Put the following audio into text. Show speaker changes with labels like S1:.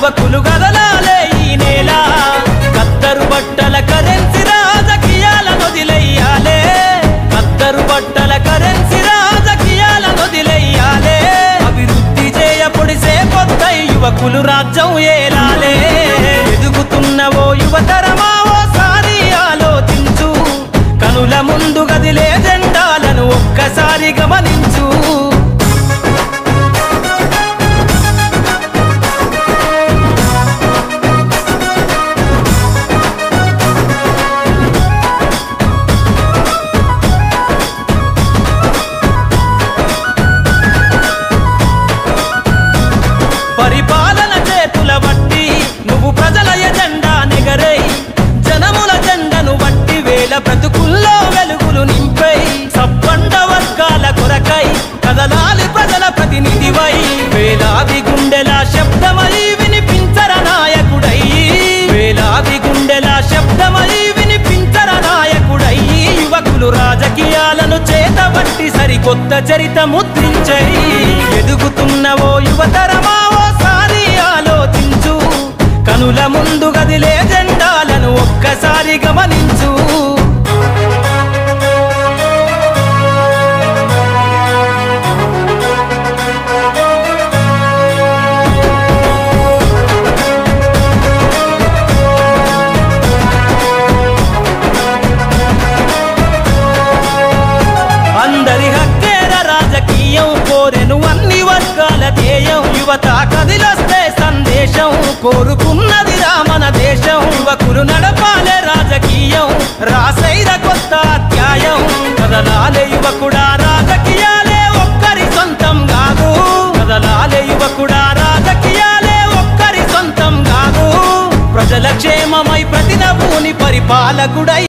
S1: యువకులు కదలాలే ఈ నేల కద్దరు బట్టల కరెన్సీ రాజకీయాల వదిలెయ్యాలే కద్దరు బట్టల కరెన్సీ రాజకీయాల వదిలెయ్యాలే అభివృద్ధి చేయ పొడిసే కొత్త యువకులు రాజ్యం ఏలాలే ఎదుగుతున్న ఓ యువతరమా ఓసారి ఆలోచించు కనుల ముందు గదిలే జెండాలను ఒక్కసారి గమనించు పరిపాలన చేతుల బట్టి నువ్వు ప్రజల ఎజెండా నెగరై జనముల జెండను బట్టి వేల బ్రతుకుల్లో వెలుగులు నింపై సబ్బండ వర్గాల కొరకై కదలాలి ప్రజల ప్రతినిధివై వేలాది గుండెల శబ్దమై వినిపించర నాయకుడై వేలాది గుండెల శబ్దమై వినిపించర నాయకుడై యువకులు రాజకీయాలను చేతబట్టి సరికొత్త చరిత ముద్రించై ఎదుగుతున్న ఓ యువతరమా ఓసారి ఆలోచించు కనుల ముందు గదిలే జెండాలను ఒక్కసారి గమనించు అందరి హక్కేర రాజకీయం కోరెను అన్ని వర్గాల ధ్యేయం యువత కదిలొస్తే సందేశం కోరుకున్నది రామన దేశం యువకులు నడపాలే రాజకీయం రాసైర కొత్త అధ్యాయం కదలాలే యువకుడా రాజకీయాలే ఒక్కరి సొంతం కాదు కదలాలే యువకుడా రాజకీయాలే ఒక్కరి సొంతం కాదు ప్రజల క్షేమమై ప్రతి నవ్వుని పరిపాలకుడై